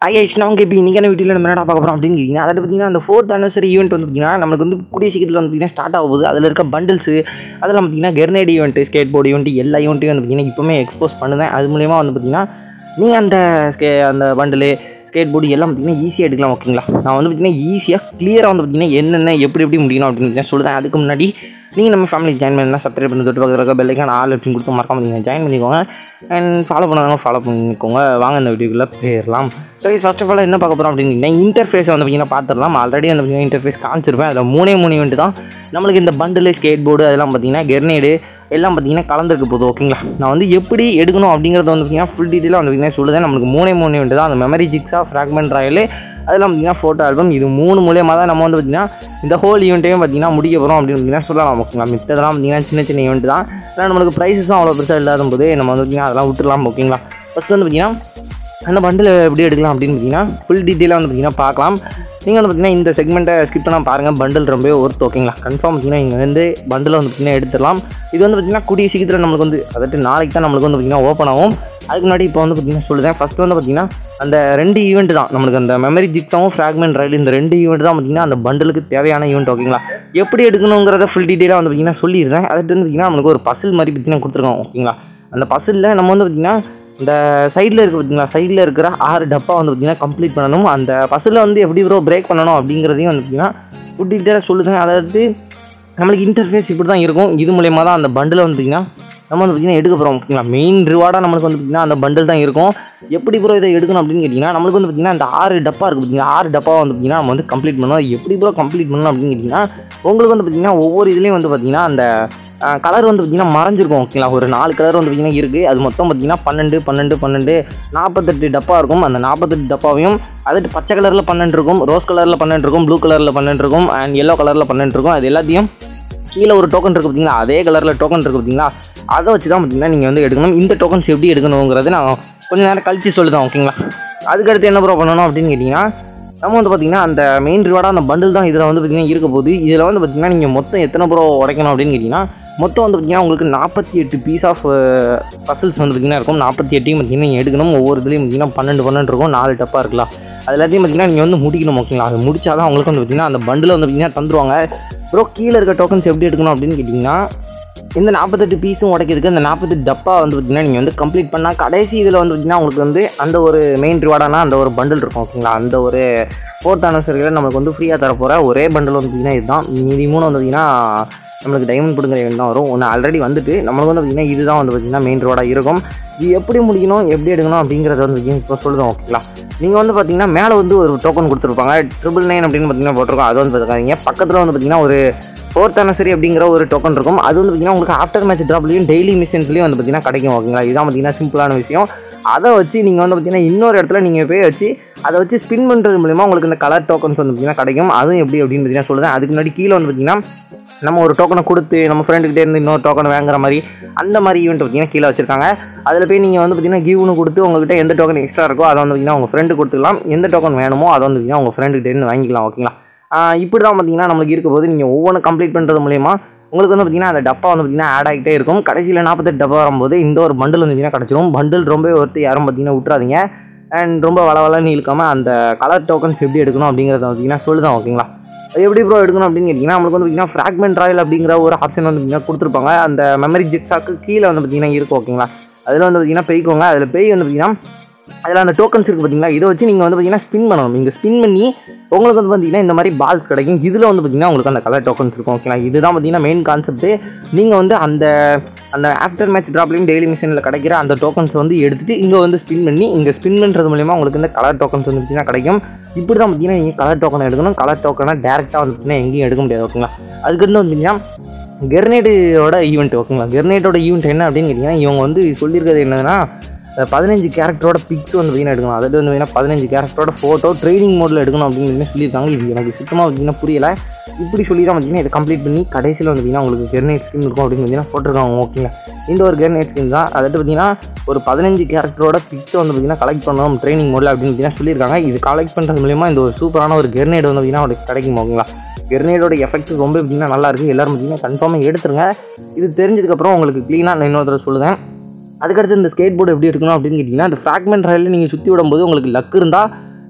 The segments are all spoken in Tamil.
ஐயா அவங்க இப்போ இன்றைக்கான வீட்டில் நம்ம என்ன பார்க்க போகிறோம் அப்படின்னு கேட்டிங்கன்னா அதை பார்த்தீங்கன்னா அந்த ஃபோர்த் அனிவர்சரி ஈவெண்ட் வந்து பார்த்தீங்கன்னா நம்மளுக்கு வந்து கூடிய சீக்கிரத்தில் வந்து பார்த்தீங்கன்னா ஸ்டார்ட் ஆக போகுது அதில் இருக்க பண்டில்ஸு அதெல்லாம் பார்த்தீங்கன்னா கெர்னேட் ஈவெண்ட் ஸ்கேட் போர்டு ஈவெண்ட் எல்லா ஈவெண்ட்டையும் வந்து பார்த்தீங்கன்னா இப்போவுமே எக்ஸ்போஸ் பண்ணுவேன் அது மூலியமாக வந்து பார்த்தீங்கன்னா நீங்கள் அந்த ஸ்கே அந்த பண்டிலு ஸ்கேட் போர்டு எல்லாம் பார்த்தீங்கன்னா ஈஸியாக எடுக்கலாம் ஓகேங்களா நான் வந்து பார்த்தீங்கன்னா ஈஸியாக கிளியராக வந்து பார்த்தீங்கன்னா என்னென்ன எப்படி எப்படி முடியணும் அப்படின்னு சொல்லுவேன் அதுக்கு முன்னாடி நீங்கள் நம்ம ஃபேமிலி ஜாயின் பண்ணலாம் சப்ஸ்கிரைப் பண்ணி தொட்டு பக்கத்தில் இருக்க பெல்லைக்கான ஆள் அப்படின்னு கொடுத்து மறக்காம நீங்கள் ஜாயின் பண்ணிக்கோங்க அண்ட் ஃபாலோ பண்ணாங்க ஃபாலோ பண்ணிக்கோங்க வாங்க இந்த வீடியோக்குள்ளே போயிடலாம் ஸோ ஃபர்ஸ்ட் ஆஃப் ஆல் என்ன பார்க்க போகிறோம் அப்படின்னு இன்டர்ஃபேஸ் வந்து பார்த்தீங்கன்னா பார்த்துடலாம் ஆல்ரெடி அந்த பார்த்தீங்கன்னா இன்டர்ஃபேஸ் காமிச்சிருப்பேன் அதில் மூணே மூணு இவெண்ட் தான் நம்மளுக்கு இந்த பண்டில் ஸ்கேட் போர்டு அதெல்லாம் பார்த்தீங்கன்னா கெர்னேடு எல்லாம் பார்த்தீங்கன்னா கலந்துருக்கு போகுது ஓகேங்களா நான் வந்து எப்படி எடுக்கணும் அப்படிங்கிறத வந்து பார்த்தீங்கன்னா ஃபுல் டீட்டெயிலாக வந்து பார்த்தீங்கன்னா சொல்லுதேன் நம்மளுக்கு மூணே மூணு இவெண்ட் தான் அந்த மெமரி ஜிக்ஸா ஃப்ராக்மெண்ட் ராயலு அதெல்லாம் பார்த்தீங்கன்னா ஃபோட்டோ ஆல்பம் இது மூணு மூலியமாக தான் நம்ம வந்து பார்த்தீங்கன்னா இந்த ஹோல் ஈவெண்ட்டையும் பார்த்தீங்கன்னா முடிக்க போகிறோம் அப்படின்னு பார்த்தீங்கன்னா சொல்லலாம் ஓகேங்களா மித்ததெல்லாம் பார்த்தீங்கன்னா சின்ன சின்ன ஈவெண்ட் தான் ஆனால் நம்மளுக்கு ப்ரைஸஸும் அவ்வளோ பெருசாக இல்லாத போது நம்ம வந்து பார்த்தீங்கன்னா அதெல்லாம் விட்டுடலாம் ஓகேங்களா ஃபஸ்ட் வந்து பார்த்தீங்கன்னா அந்த பண்டில் எப்படி எடுக்கலாம் அப்படின்னு பார்த்தீங்கன்னா ஃபுல் டீட்டெயிலாக வந்து பார்த்தீங்கன்னா பார்க்கலாம் நீங்கள் வந்து பார்த்தீங்கன்னா இந்த செக்மெண்ட்டை ஸ்கிப் பண்ணால் பாருங்கள் பண்டில் ரொம்பவே ஒர்த் ஓகேங்களா கன்ஃபார்ம் பார்த்தீங்கன்னா இங்கே வந்து பண்டில் வந்து பார்த்தீங்கன்னா எடுத்துடலாம் இது வந்து பார்த்தீங்கன்னா கூடிய சீக்கிரத்தில் நம்மளுக்கு வந்து அதாவது நாளைக்கு தான் நம்மளுக்கு வந்து பார்த்தீங்கன்னா ஓப்பன் ஆகும் அதுக்கு முன்னாடி இப்போ வந்து பார்த்தீங்கன்னா சொல்லுதேன் ஃபஸ்ட்டு வந்து பார்த்தீங்கன்னா அந்த ரெண்டு ஈவெண்ட் தான் நம்மளுக்கு அந்த மெமரி ஜிக்ஸாவும் ஃப்ராக்மெண்ட் ரைடு இந்த ரெண்டு ஈவெண்ட் தான் பார்த்தீங்கன்னா அந்த பண்டலுக்கு தேவையான ஈவெண்ட் ஓகேங்களா எப்படி எடுக்கணுங்கிறத ஃபுல் டீட்டெயிலாக வந்து பார்த்தீங்கன்னா சொல்லிடுறேன் அதுக்கு வந்து பார்த்தீங்கன்னா நம்மளுக்கு ஒரு பசில் மாதிரி பார்த்தீங்கன்னா கொடுத்துருக்கோம் ஓகேங்களா அந்த பசிலில் நம்ம வந்து பார்த்தீங்கன்னா இந்த சைடில் இருக்க பார்த்தீங்களா சைடில் இருக்கிற ஆறு டப்பா வந்து பார்த்தீங்கன்னா கம்ப்ளீட் பண்ணணும் அந்த பஸ்ஸில் வந்து எப்படி ப்ரோ பிரேக் பண்ணணும் அப்படிங்கிறதையும் வந்து பார்த்தீங்கன்னா ஃபுட் டீட்டெயிலாக சொல்லுதுங்க அதாவது நம்மளுக்கு இன்டர்ஃபேஸ் இப்படி தான் இருக்கும் இது மூலயமா தான் அந்த பண்டில் வந்து பார்த்தீங்கன்னா நம்ம வந்து பார்த்தீங்கன்னா எடுக்க போகிறோம் ஓகேங்களா மெயின் ரிவார்டாக நம்மளுக்கு வந்து பார்த்தீங்கன்னா அந்த பண்டில் தான் இருக்கும் எப்படி ப்ரோ இதை எடுக்கணும் அப்படின்னு கேட்டிங்கன்னா நம்மளுக்கு வந்து பார்த்தீங்கன்னா அந்த ஆறு டப்பா இருக்குது பார்த்தீங்கன்னா ஆறு டப்பா வந்து பார்த்தீங்கன்னா நம்ம வந்து கம்ப்ளீட் பண்ணணும் எப்படி ப்ரோ கம்ப்ளீட் பண்ணணும் அப்படின்னு கேட்டிங்கன்னா உங்களுக்கு வந்து பார்த்தீங்கன்னா ஒவ்வொரு இதுலேயும் வந்து பார்த்தீங்கன்னா அந்த கலர் வந்து பார்த்தீங்கன்னா மறைஞ்சிருக்கும் ஓகேங்களா ஒரு நாலு கலர் வந்து பார்த்தீங்கன்னா இருக்குது அது மொத்தம் பார்த்தீங்கன்னா பன்னெண்டு பன்னெண்டு பன்னெண்டு நாற்பத்தெட்டு டப்பா இருக்கும் அந்த நாற்பத்தெட்டு டப்பாவையும் அது பச்சை கலரில் பன்னெண்டு இருக்கும் ரோஸ் கலரில் பன்னெண்டு இருக்கும் ப்ளூ கலரில் பன்னெண்டு இருக்கும் அண்ட் எல்லோ கலரில் பன்னெண்டு இருக்கும் அது எல்லாத்தையும் கீழே ஒரு டோக்கன் இருக்குது பார்த்தீங்களா அதே கலரில் டோக்கன் இருக்குது பார்த்தீங்களா அதை வச்சு தான் பார்த்தீங்கன்னா நீங்கள் வந்து எடுக்கணும் இந்த டோக்கன்ஸ் எப்படி எடுக்கணுங்கிறது நான் கொஞ்சம் நேரம் கழிச்சு சொல்லுதான் ஓகேங்களா அதுக்கடுத்து என்ன ப்ரோ பண்ணணும் அப்படின்னு கேட்டிங்கன்னா நம்ம வந்து பார்த்தீங்கன்னா அந்த மெயின் ரிவார்டாக அந்த பண்டில் தான் இதில் வந்து பார்த்தீங்கன்னா இருக்க போகுது இதில் வந்து பார்த்தீங்கன்னா நீங்கள் மொத்தம் எத்தனை ப்ரோ உடைக்கணும் அப்படின்னு கேட்டிங்கன்னா மொத்தம் வந்து பார்த்தீங்கன்னா உங்களுக்கு நாற்பத்தி எட்டு பீஸ் ஆஃப் பசில்ஸ் வந்து பார்த்தீங்கன்னா இருக்கும் நாற்பத்தி எட்டையும் பார்த்தீங்கன்னா நீங்கள் எடுக்கணும் ஒவ்வொரு இதுலையும் பார்த்தீங்கன்னா பன்னெண்டு பன்னெண்டு இருக்கும் நாலு டப்பா இருக்கலாம் அது எல்லாத்தையும் பார்த்தீங்கன்னா நீங்கள் வந்து முடிக்கணும் ஓகேங்களா அது முடிச்சா தான் உங்களுக்கு வந்து பார்த்தீங்கன்னா அந்த பண்டில் வந்து பார்த்தீங்கன்னா தந்துருவாங்க ப்ரோ கீழே இருக்க டோக்கன்ஸ் எப்படி எடுக்கணும் அப்படின்னு கேட்டிங்கன்னா இந்த நாற்பத்தெட்டு பீஸும் உடைக்கிறதுக்கு அந்த நாற்பத்தெட்டு டப்பா வந்து பார்த்தீங்கன்னா நீங்கள் வந்து கம்ப்ளீட் பண்ணால் கடைசி இதில் வந்து பார்த்தீங்கன்னா உங்களுக்கு வந்து அந்த ஒரு மெயின் ரிவார்டானா அந்த ஒரு பண்டில் இருக்கும் ஓகேங்களா அந்த ஒரு ஃபோர்த் அனிவர்சரியில் நமக்கு வந்து ஃப்ரீயாக தரப்போகிற ஒரே பண்டில் வந்து பார்த்தீங்கன்னா இதுதான் மீதி மூணு வந்து பார்த்தீங்கன்னா நம்மளுக்கு டைமண்ட் பிடுங்குற event தான் வரும் ஒன்று ஆல்ரெடி வந்துட்டு நம்மளுக்கு வந்து பார்த்தீங்கன்னா இதுதான் வந்து பார்த்தீங்கன்னா மெயின் ரோடாக இருக்கும் இது எப்படி முடிக்கணும் எப்படி எடுக்கணும் அப்படிங்கிறத வந்து பார்த்தீங்கன்னா இப்போ சொல்லுதோம் ஓகேங்களா நீங்கள் வந்து பார்த்தீங்கன்னா மேலே வந்து ஒரு டோக்கன் கொடுத்துருப்பாங்க ட்ரிபிள் நைன் அப்படின்னு பார்த்தீங்கன்னா போட்டிருக்கோம் அது வந்து பார்த்துக்காதீங்க பக்கத்தில் வந்து பார்த்தீங்கன்னா ஒரு ஃபோர்த் அனசரி அப்படிங்கிற ஒரு டோக்கன் இருக்கும் அது வந்து பார்த்தீங்கன்னா உங்களுக்கு ஆஃப்டர் மேட்ச் ட்ராப்லையும் டெய்லி மிஷன்ஸ்லையும் வந்து பார்த்தீங்கன்னா கிடைக்கும் ஓகேங்களா இதுதான் பார்த்தீங்கன்னா சிம்பிளான விஷயம் அதை வச்சு நீங்கள் வந்து பார்த்தீங்கன்னா இன்னொரு இடத்துல நீங்கள் போய் வச்சு அதை வச்சு ஸ்பின் பண்ணுறது மூலிமா உங்களுக்கு இந்த கலர் டோக்கன்ஸ் வந்து பார்த்தீங்கன்னா கிடைக்கும் அதுவும் எப்படி அப்படின்னு பார்த்தீங்கன்னா சொல்லுறேன் அதுக்கு முன்னாடி கீழே வந்து பார்த்தீங்கன்னா நம்ம ஒரு டோக்கனை கொடுத்து நம்ம ஃப்ரெண்டுக்கிட்டே இருந்து இன்னொரு டோக்கன் வாங்குற மாதிரி அந்த மாதிரி ஈவெண்ட் பார்த்தீங்கன்னா கீழே வச்சிருக்காங்க அதில் போய் நீங்கள் வந்து பார்த்தீங்கன்னா கிவ்னு கொடுத்து உங்ககிட்ட எந்த டோக்கன் எக்ஸ்ட்ரா இருக்கோ அதை வந்து பார்த்தீங்கன்னா உங்கள் ஃப்ரெண்டு கொடுத்துக்கலாம் எந்த டோக்கன் வேணுமோ அதை வந்து பார்த்தீங்கன்னா உங்கள் ஃப்ரெண்டுக்கிட்டே இருந்து வாங்கிக்கலாம் ஓகேங்களா ஆஹ் இப்படி தான் பார்த்தீங்கன்னா நம்மளுக்கு இருக்க போது நீங்கள் ஒவ்வொன்றும் கம்ப்ளீட் பண்ணுறது மூலியமா உங்களுக்கு வந்து பார்த்தீங்கன்னா அந்த டப்பா வந்து பார்த்தீங்கன்னா ஆட் ஆகிட்டே இருக்கும் கடைசியில் நாற்பத்தெட்டு டப்பா வரும்போது இந்த ஒரு பண்டில் வந்து பார்த்தீங்கன்னா கிடச்சிரும் பண்டில் ரொம்ப ஒருத்தர் யாரும் பார்த்தீங்கன்னா விட்றாதீங்க அண்ட் ரொம்ப வளவலன்னு இழுக்காமல் அந்த கலர் டோக்கன்ஸ் எப்படி எடுக்கணும் அப்படிங்கிறத பார்த்தீங்கன்னா சொல்லுதான் ஓகேங்களா அது எப்படி ப்ரோ எடுக்கணும் அப்படின்னு கேட்டிங்கன்னா நம்மளுக்கு வந்து பார்த்தீங்கன்னா ஃப்ராக்மெண்ட் ராயல் அப்படிங்கிற ஒரு ஆப்ஷன் வந்து பார்த்தீங்கன்னா கொடுத்துருப்பாங்க அந்த மெமரி ஜிக்ஸாக்கு கீழே வந்து பார்த்தீங்கன்னா இருக்கும் ஓகேங்களா அதில் வந்து பார்த்தீங்கன்னா பெய்க்கோங்க அதில் பெய் வந்து பார்த்தீங்கன்னா அதில் அந்த டோக்கன்ஸ் இருக்குது பார்த்தீங்களா இதை வச்சு நீங்கள் வந்து பார்த்தீங்கன்னா ஸ்பின் பண்ணணும் நீங்கள் ஸ்பின் பண்ணி உங்களுக்கு வந்து பார்த்தீங்கன்னா இந்த மாதிரி பால்ஸ் கிடைக்கும் இதில் வந்து பார்த்தீங்கன்னா உங்களுக்கு அந்த கலர் டோக்கன்ஸ் இருக்கும் ஓகேங்களா இதுதான் பார்த்தீங்கன்னா மெயின் கான்செப்ட்டு நீங்கள் வந்து அந்த அந்த ஆஃப்டர் மேட்ச் ட்ராப்லையும் டெய்லி மிஷனில் கிடைக்கிற அந்த டோக்கன்ஸ் வந்து எடுத்துகிட்டு இங்கே வந்து ஸ்பின் பண்ணி இங்கே ஸ்பின் பண்ணுறது மூலிமா உங்களுக்கு இந்த கலர் டோக்கன்ஸ் வந்து பார்த்தீங்கன்னா கிடைக்கும் இப்படி தான் பார்த்தீங்கன்னா நீங்கள் கலர் டோக்கன் எடுக்கணும் கலர் டோக்கனை டேரெக்டாக வந்து பார்த்தீங்கன்னா எங்கேயும் எடுக்க முடியாது ஓகேங்களா அதுக்கு வந்து பார்த்தீங்கன்னா கெர்னேட்டோட ஈவெண்ட் ஓகேங்களா கெர்னேட்டோட ஈவெண்ட் என்ன அப்படின்னு கேட்டிங்கன்னா இவங்க வந்து சொல்லியிருக்கிறது என்னதுன்னா அஹ் பதினஞ்சு கேரக்டரோட பிக்ஸ் வந்து பார்த்தீங்கன்னா எடுக்கணும் அதாவது வந்து பார்த்தீங்கன்னா பதினஞ்சு கேரக்டரோட ஃபோட்டோ ட்ரைனிங் மோடில் எடுக்கணும் அப்படின்னு சொல்லி சொல்லியிருக்காங்க இது எனக்கு சுத்தமாக பார்த்தீங்கன்னா புரியல இப்படி சொல்லி தான் பார்த்தீங்கன்னா இதை கம்ப்ளீட் பண்ணி கடைசியில் வந்து பார்த்தீங்கன்னா உங்களுக்கு கெர்னேட் ஸ்கின் இருக்கும் அப்படின்னு பார்த்தீங்கன்னா போட்டிருக்காங்க ஓகேங்களா இந்த ஒரு கெர்னேட் ஸ்கின் தான் அதாவது பார்த்தீங்கன்னா ஒரு பதினஞ்சு கேரக்டரோட பிக்ஸை வந்து பார்த்தீங்கன்னா கலெக்ட் பண்ணணும் ட்ரைனிங் மோடில் அப்படின்னு பார்த்தீங்கன்னா சொல்லியிருக்காங்க இது கலெக்ட் பண்ணுறது மூலியமா இந்த ஒரு சூப்பரான ஒரு கெர்னேட் வந்து பார்த்தீங்கன்னா உங்களுக்கு கிடைக்கும் ஓகேங்களா கெர்னேடோட எஃபெக்ட் ரொம்ப பார்த்தீங்கன்னா நல்லா இருக்குது எல்லாரும் பார்த்தீங்கன்னா கன்ஃபார்மாக எடுத்துருங்க இது தெரிஞ்சதுக்கப்புறம் உங்களுக்கு க்ளீனாக நான் இன்னொரு தடவை சொல்லுவேன் அதுக்கடுத்து இந்த ஸ்கேட் போர்டு எப்படி இருக்கணும் அப்படின்னு கேட்டிங்கன்னா அந்த ஃப்ராக்மெண்ட் ரயிலில் நீங்கள் சுற்றி விடும்போது உங்களுக்கு லக் இருந்தால்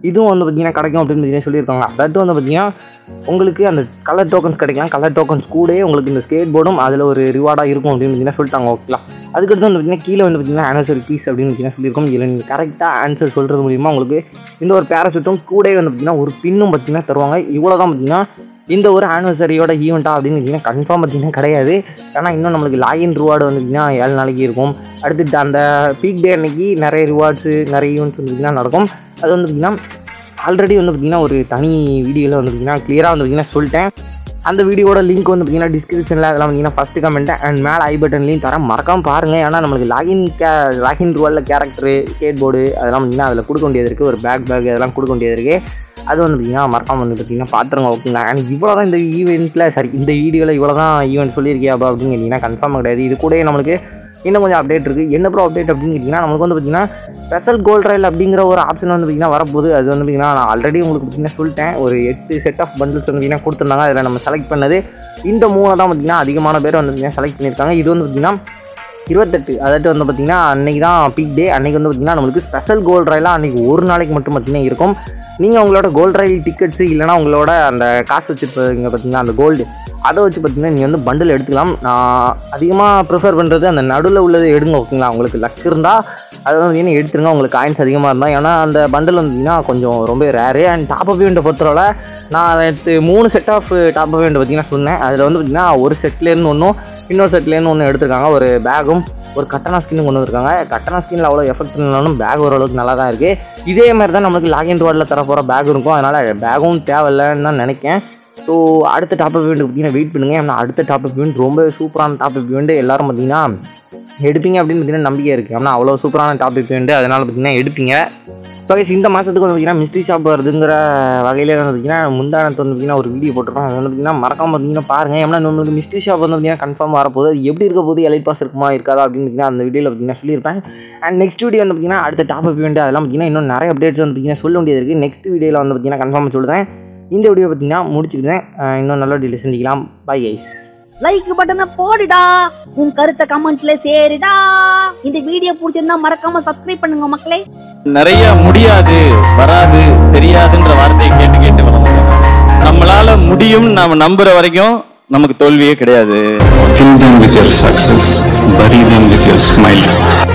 இதுவும் வந்து பார்த்தீங்கன்னா கிடைக்கும் அப்படின்னு பார்த்தீங்கன்னா சொல்லியிருக்காங்க அதாவது வந்து பார்த்தீங்கன்னா உங்களுக்கு அந்த கலர் டோக்கன்ஸ் கிடைக்கலாம் கலர் டோக்கன்ஸ் கூட உங்களுக்கு இந்த ஸ்கேட் போர்டும் அதில் ஒரு ரிவார்டாக இருக்கும் அப்படின்னு பார்த்தீங்கன்னா சொல்லிட்டாங்க ஓகேங்களா அதுக்கடுத்து வந்து பார்த்தீங்கன்னா கீழே வந்து பார்த்தீங்கன்னா ஆன்சர் பீஸ் அப்படின்னு பார்த்தீங்கன்னா சொல்லியிருக்கோம் இதில் நீங்கள் கரெக்டாக ஆன்சர் சொல்கிறது மூலிமா உங்களுக்கு இந்த ஒரு பேராசூட்டும் கூட வந்து பார்த்தீங்கன்னா ஒரு பின்னும் பார்த்தீங்கன்னா தருவாங்க இவ்வளோ தான் பார்த்தீங்கன்னா இந்த ஒரு ஆனிவர்சரியோட ஈவெண்ட்டா அப்படின்னு பார்த்தீங்கன்னா கன்ஃபார்ம் பார்த்தீங்கன்னா கிடையாது ஏன்னா இன்னும் நம்மளுக்கு லாகின் ரிவார்டு வந்து பார்த்தீங்கன்னா ஏழு நாளைக்கு இருக்கும் அடுத்து அந்த பீக் டே அன்னைக்கு நிறைய ரிவார்ட்ஸு நிறைய ஈவெண்ட்ஸ் வந்து பார்த்தீங்கன்னா நடக்கும் அது வந்து பார்த்தீங்கன்னா ஆல்ரெடி வந்து பார்த்தீங்கன்னா ஒரு தனி வீடியோவில் வந்து பார்த்தீங்கன்னா கிளியராக வந்து பார்த்தீங்கன்னா சொல்லிட்டேன் அந்த வீடியோட லிங்க் வந்து பார்த்தீங்கன்னா டிஸ்கிரிப்ஷனில் அதெல்லாம் பார்த்தீங்கன்னா ஃபஸ்ட்டு கமெண்ட் அண்ட் மேலே ஐ பட்டன்லையும் தரேன் மறக்காம பாருங்கள் ஏன்னா நம்மளுக்கு லாகின் கே லாகின் ருவாலில் கேரக்டரு ஸ்கேட் போர்டு அதெல்லாம் பார்த்தீங்கன்னா அதில் கொடுக்க வேண்டியது இருக்குது ஒரு பேக் பேக் அதெல்லாம் கொடுக்க வேண்டியது இருக்குது அது வந்து பார்த்தீங்கன்னா மறக்காம வந்து பார்த்தீங்கன்னா பார்த்துருங்க ஓகேங்களா அண்ட் இவ்வளோ தான் இந்த ஈவெண்ட்டில் சரி இந்த வீடியோவில் இவ்வளோ தான் ஈவெண்ட் சொல்லியிருக்கியா அப்பா அப்படின்னு கேட்டிங்கன்னா கன்ஃபார்மாக கிடையாது இது கூட நம்மளுக்கு இன்னும் கொஞ்சம் அப்டேட் இருக்குது என்ன ப்ரோ அப்டேட் அப்படின்னு கேட்டிங்கன்னா நமக்கு வந்து பார்த்தீங்கன்னா ஸ்பெஷல் கோல்ட் ரயில் அப்படிங்கிற ஒரு ஆப்ஷன் வந்து பார்த்தீங்கன்னா வரப்போகுது அது வந்து பார்த்தீங்கன்னா நான் ஆல்ரெடி உங்களுக்கு பார்த்தீங்கன்னா சொல்லிட்டேன் ஒரு எட்டு செட் ஆஃப் பண்டில்ஸ் வந்து பார்த்தீங்கன்னா கொடுத்துருந்தாங்க அதில் நம்ம செலக்ட் பண்ணது இந்த மூணை தான் பார்த்தீங்கன்னா அதிகமான பேர் வந்து பார்த்தீங்கன்னா செலக்ட் பண்ணியிருக்காங்க இது வந்து பார்த்தீங்கன்னா இருபத்தெட்டு அதாவது வந்து பார்த்தீங்கன்னா அன்னைக்கு தான் பீக் டே அன்னைக்கு வந்து பார்த்தீங்கன்னா நம்மளுக்கு ஸ்பெஷல் கோல்ட் ரயிலாக அன்னைக்கு ஒரு நாளைக்கு மட்டும் பார்த்தீங்கன்னா இருக்கும் நீங்கள் உங்களோட கோல்ட் ரயில் டிக்கெட்ஸு இல்லைனா உங்களோட அந்த காசு வச்சுருப்பீங்க பார்த்தீங்கன்னா அந்த கோல்டு அதை வச்சு பார்த்தீங்கன்னா நீங்கள் வந்து பண்டில் எடுத்துக்கலாம் நான் அதிகமாக ப்ரிஃபர் பண்ணுறது அந்த நடுவில் உள்ளது எடுங்க ஓகேங்களா உங்களுக்கு லக் இருந்தால் அதை வந்து பார்த்தீங்கன்னா எடுத்துருங்க உங்களுக்கு காயின்ஸ் அதிகமாக இருந்தால் ஏன்னா அந்த பண்டில் வந்தீங்கன்னா கொஞ்சம் ரொம்ப ரேரு அண்ட் டாப் அப் ஈவெண்ட்டை பொறுத்தவரை நான் நேற்று மூணு set of top up event பார்த்தீங்கன்னா சொன்னேன் அதில் வந்து பார்த்தீங்கன்னா ஒரு செட்லேருந்து ஒன்றும் இன்னொரு செட்லேருந்து ஒன்று எடுத்திருக்காங்க ஒரு பேகும் ஒரு கட்டணா ஸ்கின் கொண்டு வந்திருக்காங்க கட்டணா ஸ்கின்ல அவ்வளோ எஃபெக்ட் இல்லைனாலும் பேக் ஓரளவுக்கு நல்லா தான் இருக்குது இதே மாதிரி தான் நம்மளுக்கு லாகின் ரோடில் தர போகிற பேக் இருக்கும் அதனால் பேகும் தேவையில்லைன்னு தான் நினைக்கேன் ஸோ அடுத்த டாப் ஈவெண்ட் பார்த்தீங்கன்னா வெயிட் பண்ணுங்கள் ஏன்னா அடுத்த டாப் ஈவெண்ட் ரொம்ப சூப்பரான டாப் ஈவெண்ட் எல்லாரும் பார்த்தீங்கன்னா எடுப்பீங்க அப்படின்னு பார்த்தீங்கன்னா நம்பிக்கை இருக்குது ஆனால் அவ்வளோ சூப்பரான டாப் ஈவெண்ட் அதனால் பார்த்தீங்கன்னா எடுப்பீங்க ஸோ guys, இந்த மாதத்துக்கு வந்து பார்த்தீங்கன்னா மிஸ்ட்ரி ஷாப் வருதுங்கிற வகையில் வந்து பார்த்தீங்கன்னா முந்தானத்து வந்து பார்த்தீங்கன்னா ஒரு வீடியோ போட்டிருக்கோம் அது வந்து பார்த்தீங்கன்னா மறக்காம பார்த்தீங்கன்னா பாருங்கள் ஏன்னா நம்மளுக்கு மிஸ்ட்ரி ஷாப் வந்து பார்த்தீங்கன்னா கன்ஃபார்ம் வரப்போகுது அது எப்படி இருக்க போகுது எலைட் பாஸ் இருக்குமா இருக்காதா அப்படின்னு பார்த்தீங்கன்னா அந்த வீடியோவில் பார்த்தீங்கன்னா சொல்லியிருப்பேன் அண்ட் நெக்ஸ்ட் வீடியோ வந்து பார்த்தீங்கன்னா அடுத்த டாப் அப் ஈவெண்ட் அதெல்லாம் பார்த்தீங்கன்னா இன்னும் நிறைய அப்டேட்ஸ் வந்து பார்த்தீங்கன்னா சொல்ல வேண்டியது இருக்குது நெக்ஸ்ட் வீடியோவில் வந்து பார்த்தீங்கன்னா கன்ஃபார்ம் சொல்லுறேன் இந்த வீடியோ பார்த்தீங்கன்னா முடிச்சுக்கிறேன் அஹ் இன்னும் நல்ல வீடியோ சந்திக்கலாம் பை கைஸ் லைக் பட்டனை போடுடா உன் கருத்தை கமெண்ட்ல சேருடா இந்த வீடியோ பிடிச்சிருந்தா மறக்காம சப்ஸ்கிரைப் பண்ணுங்க மக்களே நிறைய முடியாது வராது தெரியாதுன்ற வார்த்தையை கேட்டு கேட்டு வளர்ந்தோம் நம்மளால முடியும் நாம நம்புற வரைக்கும் நமக்கு தோல்வியே கிடையாது Kill them with your success, bury them with your smile.